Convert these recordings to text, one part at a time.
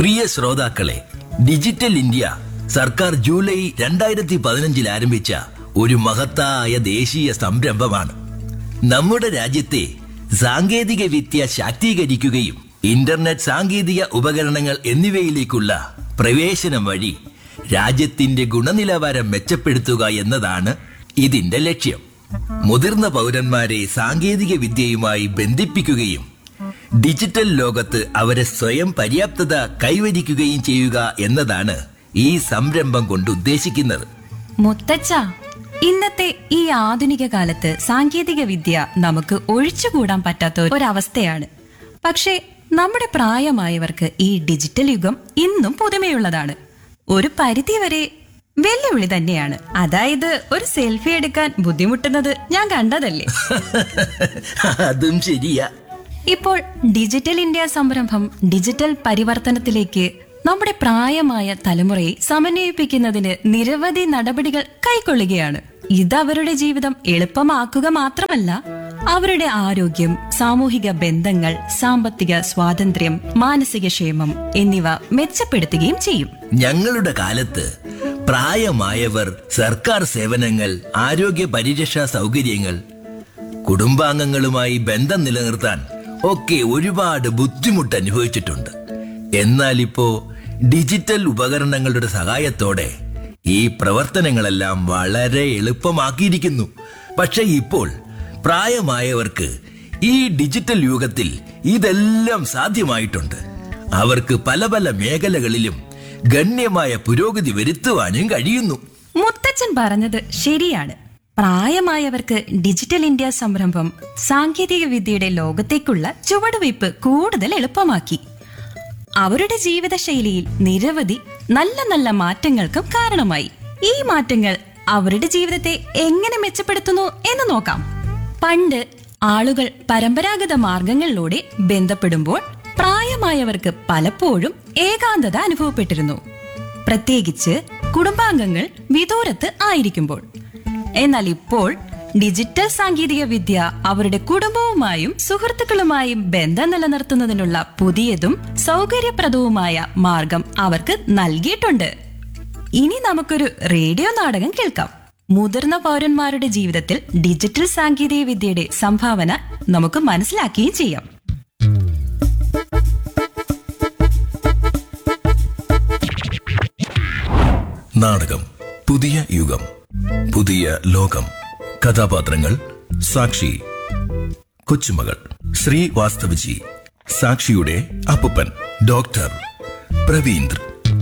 പ്രിയ ശ്രോതാക്കളെ digital India സർക്കാർ July രണ്ടായിരത്തി പതിനഞ്ചിൽ ആരംഭിച്ച ഒരു മഹത്തായ ദേശീയ സംരംഭമാണ് നമ്മുടെ രാജ്യത്തെ സാങ്കേതിക വിദ്യ ശാക്തീകരിക്കുകയും ഇന്റർനെറ്റ് സാങ്കേതിക ഉപകരണങ്ങൾ എന്നിവയിലേക്കുള്ള പ്രവേശനം വഴി രാജ്യത്തിന്റെ ഗുണനിലവാരം മെച്ചപ്പെടുത്തുക എന്നതാണ് ഇതിന്റെ ലക്ഷ്യം മുതിർന്ന പൗരന്മാരെ സാങ്കേതിക വിദ്യയുമായി ബന്ധിപ്പിക്കുകയും ഡിജിറ്റൽ ലോകത്ത് അവരെ സ്വയം പര്യാപ്തത കൈവരിക്കുകയും ചെയ്യുക എന്നതാണ് ഈ സംരംഭം കൊണ്ട് ഉദ്ദേശിക്കുന്നത് മുത്തച്ഛ ഇന്നത്തെ ഈ ആധുനിക കാലത്ത് സാങ്കേതിക വിദ്യ നമുക്ക് ഒഴിച്ചുകൂടാൻ പറ്റാത്ത ഒരവസ്ഥയാണ് പക്ഷേ നമ്മുടെ പ്രായമായവർക്ക് ഈ ഡിജിറ്റൽ യുഗം ഇന്നും പുതുമയുള്ളതാണ് ഒരു പരിധിവരെ വെല്ലുവിളി തന്നെയാണ് അതായത് ഒരു സെൽഫി എടുക്കാൻ ബുദ്ധിമുട്ടുന്നത് ഞാൻ കണ്ടതല്ലേ അതും ശരിയാ ഇപ്പോൾ ഡിജിറ്റൽ ഇന്ത്യ സംരംഭം ഡിജിറ്റൽ പരിവർത്തനത്തിലേക്ക് നമ്മുടെ പ്രായമായ തലമുറയെ സമന്വയിപ്പിക്കുന്നതിന് നിരവധി നടപടികൾ കൈക്കൊള്ളുകയാണ് ഇത് അവരുടെ ജീവിതം എളുപ്പമാക്കുക മാത്രമല്ല അവരുടെ ആരോഗ്യം സാമൂഹിക ബന്ധങ്ങൾ സാമ്പത്തിക സ്വാതന്ത്ര്യം മാനസിക ക്ഷേമം എന്നിവ മെച്ചപ്പെടുത്തുകയും ചെയ്യും ഞങ്ങളുടെ കാലത്ത് പ്രായമായവർ സർക്കാർ സേവനങ്ങൾ ആരോഗ്യ പരിരക്ഷാ സൗകര്യങ്ങൾ കുടുംബാംഗങ്ങളുമായി ബന്ധം നിലനിർത്താൻ ഒക്കെ ഒരുപാട് ബുദ്ധിമുട്ട് അനുഭവിച്ചിട്ടുണ്ട് എന്നാൽ ഇപ്പോ ഡിജിറ്റൽ ഉപകരണങ്ങളുടെ സഹായത്തോടെ ഈ പ്രവർത്തനങ്ങളെല്ലാം വളരെ എളുപ്പമാക്കിയിരിക്കുന്നു പക്ഷെ ഇപ്പോൾ പ്രായമായവർക്ക് ഈ ഡിജിറ്റൽ യുഗത്തിൽ ഇതെല്ലാം സാധ്യമായിട്ടുണ്ട് അവർക്ക് പല പല മേഖലകളിലും ഗണ്യമായ പുരോഗതി വരുത്തുവാനും കഴിയുന്നു മുത്തച്ഛൻ പറഞ്ഞത് ശരിയാണ് പ്രായമായവർക്ക് ഡിജിറ്റൽ ഇന്ത്യ സംരംഭം സാങ്കേതിക വിദ്യയുടെ ലോകത്തേക്കുള്ള ചുവടുവയ്പ് കൂടുതൽ എളുപ്പമാക്കി അവരുടെ ജീവിതശൈലിയിൽ നിരവധി നല്ല നല്ല മാറ്റങ്ങൾക്കും കാരണമായി ഈ മാറ്റങ്ങൾ അവരുടെ ജീവിതത്തെ എങ്ങനെ മെച്ചപ്പെടുത്തുന്നു എന്ന് നോക്കാം പണ്ട് ആളുകൾ പരമ്പരാഗത മാർഗങ്ങളിലൂടെ ബന്ധപ്പെടുമ്പോൾ പ്രായമായവർക്ക് പലപ്പോഴും ഏകാന്തത അനുഭവപ്പെട്ടിരുന്നു പ്രത്യേകിച്ച് കുടുംബാംഗങ്ങൾ വിദൂരത്ത് ആയിരിക്കുമ്പോൾ എന്നാൽ ഇപ്പോൾ ഡിജിറ്റൽ സാങ്കേതിക വിദ്യ അവരുടെ കുടുംബവുമായും സുഹൃത്തുക്കളുമായും ബന്ധം നിലനിർത്തുന്നതിനുള്ള പുതിയതും സൗകര്യപ്രദവുമായ മാർഗം അവർക്ക് നൽകിയിട്ടുണ്ട് ഇനി നമുക്കൊരു റേഡിയോ നാടകം കേൾക്കാം മുതിർന്ന പൗരന്മാരുടെ ജീവിതത്തിൽ ഡിജിറ്റൽ സാങ്കേതിക വിദ്യയുടെ സംഭാവന നമുക്ക് മനസ്സിലാക്കുകയും ചെയ്യാം നാടകം പുതിയ യുഗം പുതിയ ലോകം കഥാപാത്രങ്ങൾ സാക്ഷി കൊച്ചുമകൾ ശ്രീ വാസ്തവജി സാക്ഷിയുടെ അപ്പുപ്പൻ ഡോക്ടർ പ്രവീന്ദ്ര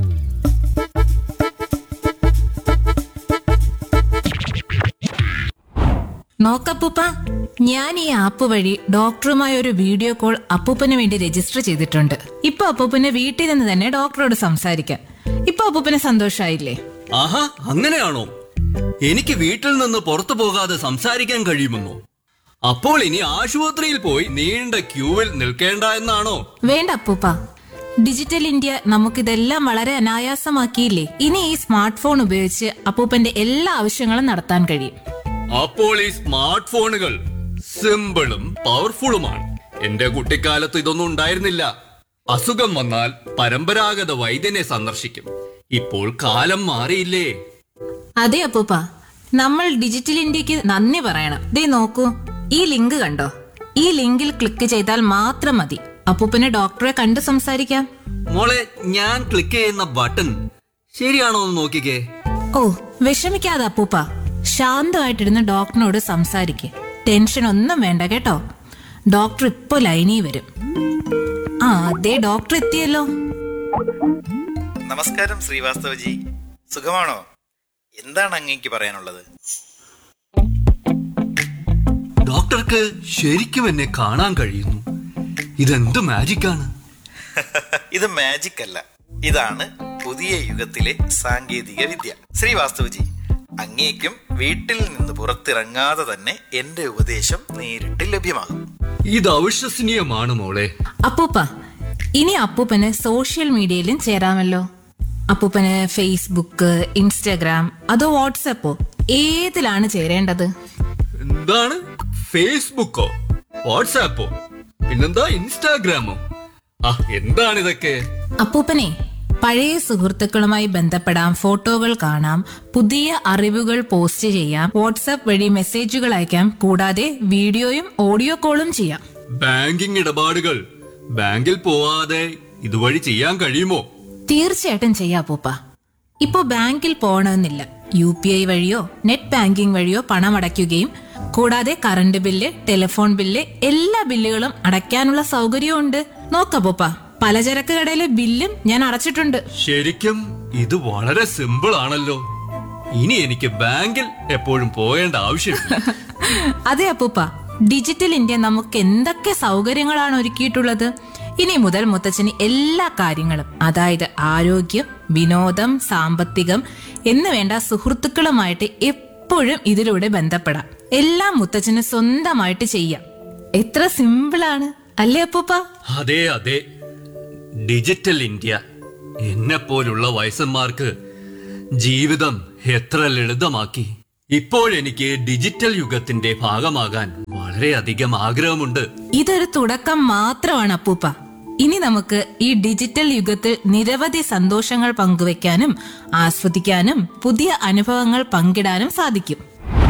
നോക്കപ്പൂപ്പ ഞാൻ ഈ ആപ്പ് വഴി ഡോക്ടറുമായ ഒരു വീഡിയോ കോൾ അപ്പൂപ്പന് വേണ്ടി രജിസ്റ്റർ ചെയ്തിട്ടുണ്ട് ഇപ്പൊ അപ്പൂപ്പന് വീട്ടിൽ നിന്ന് തന്നെ ഡോക്ടറോട് സംസാരിക്കാം ഇപ്പൊ അപ്പൂപ്പന് സന്തോഷായില്ലേ ആഹാ അങ്ങനെയാണോ എനിക്ക് വീട്ടിൽ നിന്ന് പുറത്തു പോകാതെ സംസാരിക്കാൻ കഴിയുമെന്നോ അപ്പോൾ ഇനി ആശുപത്രിയിൽ പോയി നീണ്ട ക്യൂവിൽ നിൽക്കേണ്ട എന്നാണോ വേണ്ട അപ്പൂപ്പ ഡിജിറ്റൽ ഇന്ത്യ നമുക്കിതെല്ലാം വളരെ അനായാസമാക്കിയില്ലേ ഇനി ഈ സ്മാർട്ട് ഫോൺ ഉപയോഗിച്ച് അപ്പൂപ്പന്റെ എല്ലാ ആവശ്യങ്ങളും നടത്താൻ കഴിയും അപ്പോൾ ഈ സ്മാർട്ട് ഫോണുകൾ സിമ്പിളും പവർഫുള്ളുമാണ് എന്റെ കുട്ടിക്കാലത്ത് ഇതൊന്നും ഉണ്ടായിരുന്നില്ല അസുഖം വന്നാൽ പരമ്പരാഗത വൈദ്യനെ സന്ദർശിക്കും ഇപ്പോൾ കാലം മാറിയില്ലേ അതെ അപ്പൂപ്പ നമ്മൾ ഡിജിറ്റൽ ഇന്ത്യക്ക് നന്ദി പറയണം ദേ നോക്കൂ ഈ ലിങ്ക് കണ്ടോ ഈ ലിങ്കിൽ ക്ലിക്ക് ചെയ്താൽ മാത്രം മതി അപ്പൂപ്പന് ഡോക്ടറെ കണ്ട് സംസാരിക്കാം മോളെ ഞാൻ ക്ലിക്ക് ചെയ്യുന്ന ബട്ടൺ ശരിയാണോ എന്ന് നോക്കിക്കേ ഓ വിഷമിക്കാതെ അപ്പൂപ്പ ശാന്തമായിട്ടിരുന്ന് ഡോക്ടറിനോട് സംസാരിക്ക് ടെൻഷൻ ഒന്നും വേണ്ട കേട്ടോ ഡോക്ടർ ഇപ്പൊ ലൈനിൽ വരും ആ അതെ ഡോക്ടർ എത്തിയല്ലോ നമസ്കാരം ശ്രീവാസ്തവജി സുഖമാണോ എന്താണ് അങ്ങേക്ക് പറയാനുള്ളത് ഡോക്ടർക്ക് ശരിക്കും എന്നെ കാണാൻ കഴിയുന്നു ഇതെന്ത് മാജിക്കാണ് ഇത് മാജിക് അല്ല ഇതാണ് പുതിയ യുഗത്തിലെ സാങ്കേതിക വിദ്യ ശ്രീവാസ്തവജി അങ്ങേക്കും വീട്ടിൽ നിന്ന് പുറത്തിറങ്ങാതെ തന്നെ എന്റെ ഉപദേശം നേരിട്ട് ലഭ്യമാകും ഇത് അവിശ്വസനീയമാണ് മോളെ അപ്പൂപ്പ ഇനി അപ്പൂപ്പന് സോഷ്യൽ മീഡിയയിലും ചേരാമല്ലോ അപ്പൂപ്പന് ഫേസ്ബുക്ക് ഇൻസ്റ്റഗ്രാം അതോ വാട്സപ്പോ ഏതിലാണ് ചേരേണ്ടത് എന്താണ് ഫേസ്ബുക്കോ വാട്സാപ്പോ പിന്നെന്താ ഇൻസ്റ്റാഗ്രാമോ ആ എന്താണിതൊക്കെ അപ്പൂപ്പനെ പഴയ സുഹൃത്തുക്കളുമായി ബന്ധപ്പെടാം ഫോട്ടോകൾ കാണാം പുതിയ അറിവുകൾ പോസ്റ്റ് ചെയ്യാം വാട്സാപ്പ് വഴി മെസ്സേജുകൾ അയക്കാം കൂടാതെ വീഡിയോയും ഓഡിയോ കോളും ചെയ്യാം ബാങ്കിംഗ് ഇടപാടുകൾ ബാങ്കിൽ പോവാതെ ഇതുവഴി ചെയ്യാൻ കഴിയുമോ തീർച്ചയായിട്ടും ചെയ്യാം അപ്പൂപ്പ ഇപ്പോ ബാങ്കിൽ പോകണമെന്നില്ല യു പി ഐ വഴിയോ നെറ്റ് ബാങ്കിംഗ് വഴിയോ പണം അടയ്ക്കുകയും കൂടാതെ കറണ്ട് ബില്ല് ടെലിഫോൺ ബില്ല് എല്ലാ ബില്ലുകളും അടയ്ക്കാനുള്ള സൗകര്യമുണ്ട് നോക്കപ്പൂപ്പ പലചരക്ക് കടയിലെ ബില്ലും ഞാൻ അടച്ചിട്ടുണ്ട് ശരിക്കും ഇത് വളരെ സിമ്പിൾ ആണല്ലോ ഇനി എനിക്ക് ബാങ്കിൽ എപ്പോഴും പോകേണ്ട ആവശ്യമില്ല അതെ അപ്പൂപ്പ ഡിജിറ്റൽ ഇന്ത്യ നമുക്ക് എന്തൊക്കെ സൗകര്യങ്ങളാണ് ഒരുക്കിയിട്ടുള്ളത് ഇനി മുതൽ മുത്തച്ഛന് എല്ലാ കാര്യങ്ങളും അതായത് ആരോഗ്യം വിനോദം സാമ്പത്തികം എന്ന് വേണ്ട സുഹൃത്തുക്കളുമായിട്ട് എപ്പോഴും ഇതിലൂടെ ബന്ധപ്പെടാം എല്ലാം മുത്തച്ഛന് സ്വന്തമായിട്ട് ചെയ്യാം എത്ര സിമ്പിളാണ് അല്ലേ അപ്പൂപ്പ അതെ അതെ ഡിജിറ്റൽ ഇന്ത്യ എന്നെ പോലുള്ള വയസ്സന്മാർക്ക് ജീവിതം എത്ര ലളിതമാക്കി ഇപ്പോഴെനിക്ക് ഡിജിറ്റൽ യുഗത്തിന്റെ ഭാഗമാകാൻ വളരെയധികം ആഗ്രഹമുണ്ട് ഇതൊരു തുടക്കം മാത്രമാണ് അപ്പൂപ്പ ഇനി നമുക്ക് ഈ ഡിജിറ്റൽ യുഗത്തിൽ നിരവധി സന്തോഷങ്ങൾ പങ്കുവെക്കാനും ആസ്വദിക്കാനും പുതിയ അനുഭവങ്ങൾ പങ്കിടാനും സാധിക്കും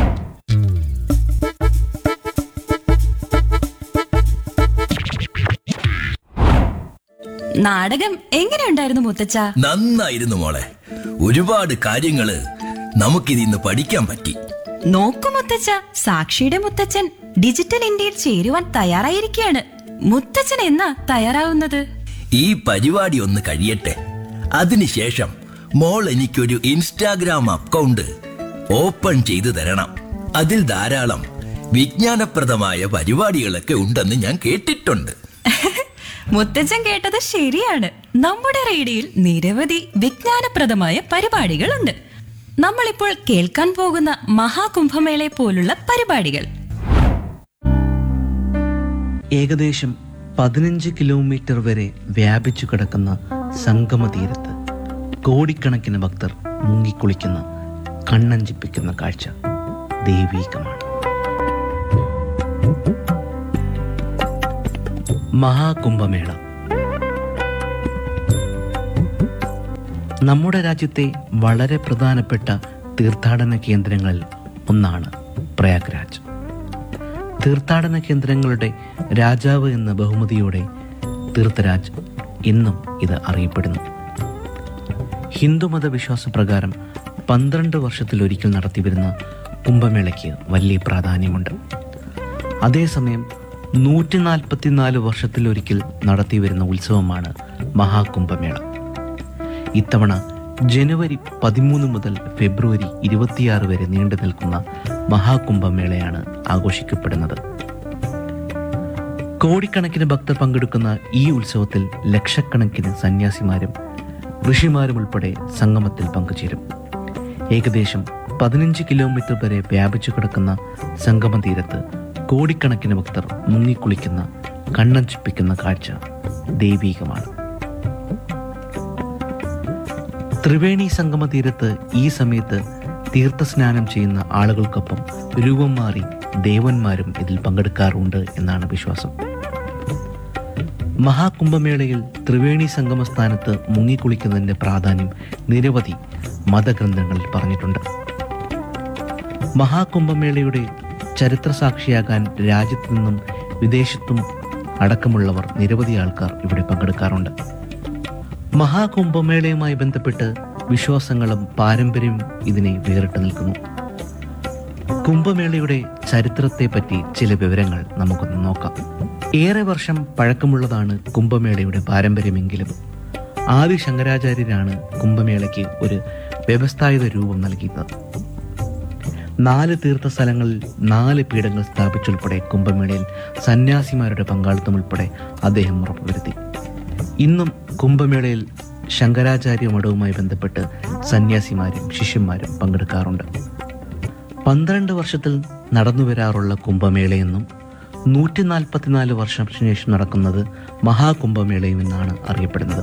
നാടകം എങ്ങനെയുണ്ടായിരുന്നു മുത്തച്ഛ നന്നായിരുന്നു മോളെ ഒരുപാട് കാര്യങ്ങള് നമുക്കിതിന്ന് പഠിക്കാൻ പറ്റി നോക്കു മുത്തച്ഛ സാക്ഷിയുടെ മുത്തച്ഛൻ ഡിജിറ്റൽ ഇന്ത്യയിൽ ചേരുവാൻ തയ്യാറായിരിക്കുകയാണ് മുത്തച്ഛൻ എന്നാ തയ്യാറാവുന്നത് ഈ പരിപാടി ഒന്ന് കഴിയട്ടെ അതിനുശേഷം മോൾ എനിക്കൊരു ഇൻസ്റ്റാഗ്രാം അക്കൗണ്ട് ഓപ്പൺ ചെയ്തു തരണം അതിൽ ധാരാളം വിജ്ഞാനപ്രദമായ പരിപാടികളൊക്കെ ഉണ്ടെന്ന് ഞാൻ കേട്ടിട്ടുണ്ട് മുത്തച്ഛൻ കേട്ടത് ശരിയാണ് നമ്മുടെ റേഡിയോയിൽ നിരവധി വിജ്ഞാനപ്രദമായ പരിപാടികളുണ്ട് നമ്മളിപ്പോൾ കേൾക്കാൻ പോകുന്ന മഹാകുംഭമേളയെ പോലുള്ള പരിപാടികൾ ഏകദേശം പതിനഞ്ച് കിലോമീറ്റർ വരെ വ്യാപിച്ചു കിടക്കുന്ന സംഗമതീരത്ത് കോടിക്കണക്കിന് ഭക്തർ മുങ്ങിക്കുളിക്കുന്ന കണ്ണഞ്ചിപ്പിക്കുന്ന കാഴ്ച ദൈവീകമാണ് മഹാകുംഭമേള നമ്മുടെ രാജ്യത്തെ വളരെ പ്രധാനപ്പെട്ട തീർത്ഥാടന കേന്ദ്രങ്ങളിൽ ഒന്നാണ് പ്രയാഗ്രാജ് തീർത്ഥാടന കേന്ദ്രങ്ങളുടെ രാജാവ് എന്ന ബഹുമതിയോടെ തീർത്ഥരാജ് ഇന്നും ഇത് അറിയപ്പെടുന്നു ഹിന്ദുമത വിശ്വാസപ്രകാരം പന്ത്രണ്ട് വർഷത്തിലൊരിക്കൽ നടത്തിവരുന്ന കുംഭമേളയ്ക്ക് വലിയ പ്രാധാന്യമുണ്ട് അതേസമയം നൂറ്റി നാൽപ്പത്തിനാല് വർഷത്തിലൊരിക്കൽ നടത്തിവരുന്ന ഉത്സവമാണ് മഹാകുംഭമേള ഇത്തവണ ജനുവരി പതിമൂന്ന് മുതൽ ഫെബ്രുവരി ഇരുപത്തിയാറ് വരെ നീണ്ടു നിൽക്കുന്ന മഹാകുംഭമേളയാണ് ആഘോഷിക്കപ്പെടുന്നത് കോടിക്കണക്കിന് ഭക്തർ പങ്കെടുക്കുന്ന ഈ ഉത്സവത്തിൽ ലക്ഷക്കണക്കിന് സന്യാസിമാരും ഋഷിമാരും ഉൾപ്പെടെ സംഗമത്തിൽ പങ്കുചേരും ഏകദേശം പതിനഞ്ച് കിലോമീറ്റർ വരെ വ്യാപിച്ചു കിടക്കുന്ന സംഗമ തീരത്ത് കോടിക്കണക്കിന് ഭക്തർ മുങ്ങിക്കുളിക്കുന്ന കണ്ണഞ്ചിപ്പിക്കുന്ന കാഴ്ച ദൈവീകമാണ് ത്രിവേണി സംഗമ തീരത്ത് ഈ സമയത്ത് തീർത്ഥസ്നാനം ചെയ്യുന്ന ആളുകൾക്കൊപ്പം രൂപം മാറി ദേവന്മാരും ഇതിൽ പങ്കെടുക്കാറുണ്ട് എന്നാണ് വിശ്വാസം മഹാകുംഭമേളയിൽ ത്രിവേണി സംഗമസ്ഥാനത്ത് മുങ്ങിക്കുളിക്കുന്നതിന്റെ പ്രാധാന്യം നിരവധി മതഗ്രന്ഥങ്ങളിൽ പറഞ്ഞിട്ടുണ്ട് മഹാകുംഭമേളയുടെ ചരിത്രസാക്ഷിയാകാൻ രാജ്യത്തു നിന്നും വിദേശത്തും അടക്കമുള്ളവർ നിരവധി ആൾക്കാർ ഇവിടെ പങ്കെടുക്കാറുണ്ട് മഹാകുംഭമേളയുമായി ബന്ധപ്പെട്ട് വിശ്വാസങ്ങളും പാരമ്പര്യവും ഇതിനെ വേറിട്ട് നിൽക്കുന്നു കുംഭമേളയുടെ ചരിത്രത്തെപ്പറ്റി ചില വിവരങ്ങൾ നമുക്കൊന്ന് നോക്കാം ഏറെ വർഷം പഴക്കമുള്ളതാണ് കുംഭമേളയുടെ പാരമ്പര്യമെങ്കിലും ആദി ശങ്കരാചാര്യരാണ് കുംഭമേളയ്ക്ക് ഒരു വ്യവസ്ഥായുത രൂപം നൽകിയത് നാല് തീർത്ഥസ്ഥലങ്ങളിൽ നാല് പീഠങ്ങൾ സ്ഥാപിച്ചുൾപ്പെടെ കുംഭമേളയിൽ സന്യാസിമാരുടെ പങ്കാളിത്തം ഉൾപ്പെടെ അദ്ദേഹം ഉറപ്പുവരുത്തി ഇന്നും കുംഭമേളയിൽ ശങ്കരാചാര്യ മഠവുമായി ബന്ധപ്പെട്ട് സന്യാസിമാരും ശിഷ്യന്മാരും പങ്കെടുക്കാറുണ്ട് പന്ത്രണ്ട് വർഷത്തിൽ നടന്നു വരാറുള്ള കുംഭമേളയെന്നും നൂറ്റി നാൽപ്പത്തിനാല് വർഷത്തിന് ശേഷം നടക്കുന്നത് മഹാകുംഭമേളയും എന്നാണ് അറിയപ്പെടുന്നത്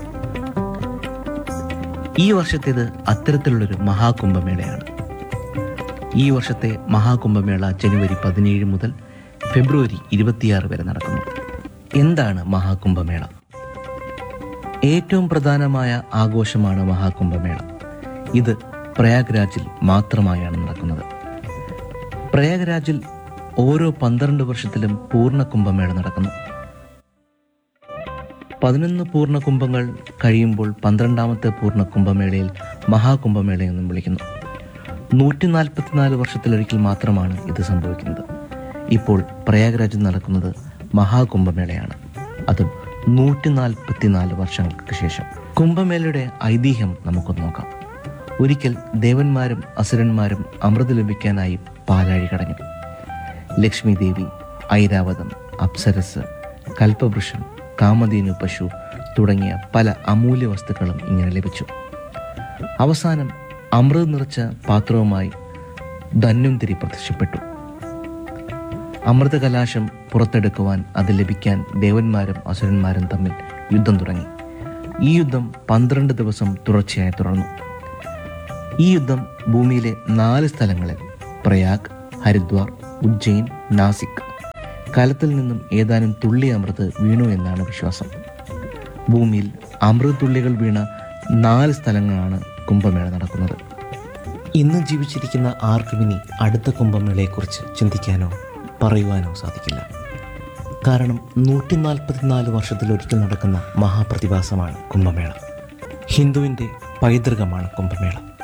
ഈ വർഷത്തേത് അത്തരത്തിലുള്ളൊരു മഹാകുംഭമേളയാണ് ഈ വർഷത്തെ മഹാകുംഭമേള ജനുവരി പതിനേഴ് മുതൽ ഫെബ്രുവരി ഇരുപത്തിയാറ് വരെ നടക്കുന്നു എന്താണ് മഹാകുംഭമേള ഏറ്റവും പ്രധാനമായ ആഘോഷമാണ് മഹാകുംഭമേള ഇത് പ്രയാഗ്രാജിൽ മാത്രമായാണ് നടക്കുന്നത് പ്രയാഗ്രാജിൽ ഓരോ പന്ത്രണ്ട് വർഷത്തിലും പൂർണ്ണ കുംഭമേള നടക്കുന്നു പതിനൊന്ന് പൂർണ്ണ കുംഭങ്ങൾ കഴിയുമ്പോൾ പന്ത്രണ്ടാമത്തെ പൂർണ്ണ കുംഭമേളയിൽ മഹാകുംഭമേള എന്നും വിളിക്കുന്നു നൂറ്റി നാൽപ്പത്തിനാല് വർഷത്തിലൊരിക്കൽ മാത്രമാണ് ഇത് സംഭവിക്കുന്നത് ഇപ്പോൾ പ്രയാഗ്രാജിൽ നടക്കുന്നത് മഹാകുംഭമേളയാണ് അതും നൂറ്റി നാൽപ്പത്തിനാല് വർഷങ്ങൾക്ക് ശേഷം കുംഭമേളയുടെ ഐതിഹ്യം നമുക്കൊന്ന് നോക്കാം ഒരിക്കൽ ദേവന്മാരും അസുരന്മാരും അമൃത് ലഭിക്കാനായി പാലാഴി കടഞ്ഞു ലക്ഷ്മി ദേവി ഐരാവതം അപ്സരസ് കൽപ്പവൃക്ഷം കാമധേനു പശു തുടങ്ങിയ പല അമൂല്യ വസ്തുക്കളും ഇങ്ങനെ ലഭിച്ചു അവസാനം അമൃത് നിറച്ച പാത്രവുമായി ധന്വന്തിരി പ്രത്യക്ഷപ്പെട്ടു അമൃതകലാശം പുറത്തെടുക്കുവാൻ അത് ലഭിക്കാൻ ദേവന്മാരും അസുരന്മാരും തമ്മിൽ യുദ്ധം തുടങ്ങി ഈ യുദ്ധം പന്ത്രണ്ട് ദിവസം തുടർച്ചയായി തുടർന്നു ഈ യുദ്ധം ഭൂമിയിലെ നാല് സ്ഥലങ്ങളിൽ പ്രയാഗ് ഹരിദ്വാർ ഉജ്ജയിൻ നാസിക് കലത്തിൽ നിന്നും ഏതാനും തുള്ളി അമൃത് വീണു എന്നാണ് വിശ്വാസം ഭൂമിയിൽ അമൃത് തുള്ളികൾ വീണ നാല് സ്ഥലങ്ങളാണ് കുംഭമേള നടക്കുന്നത് ഇന്ന് ജീവിച്ചിരിക്കുന്ന ആർക്കും ഇനി അടുത്ത കുംഭമേളയെക്കുറിച്ച് ചിന്തിക്കാനോ പറയുവാനോ സാധിക്കില്ല കാരണം നൂറ്റി നാൽപ്പത്തിനാല് വർഷത്തിലൊരിക്കൽ നടക്കുന്ന മഹാപ്രതിഭാസമാണ് കുംഭമേള ഹിന്ദുവിൻ്റെ പൈതൃകമാണ് കുംഭമേള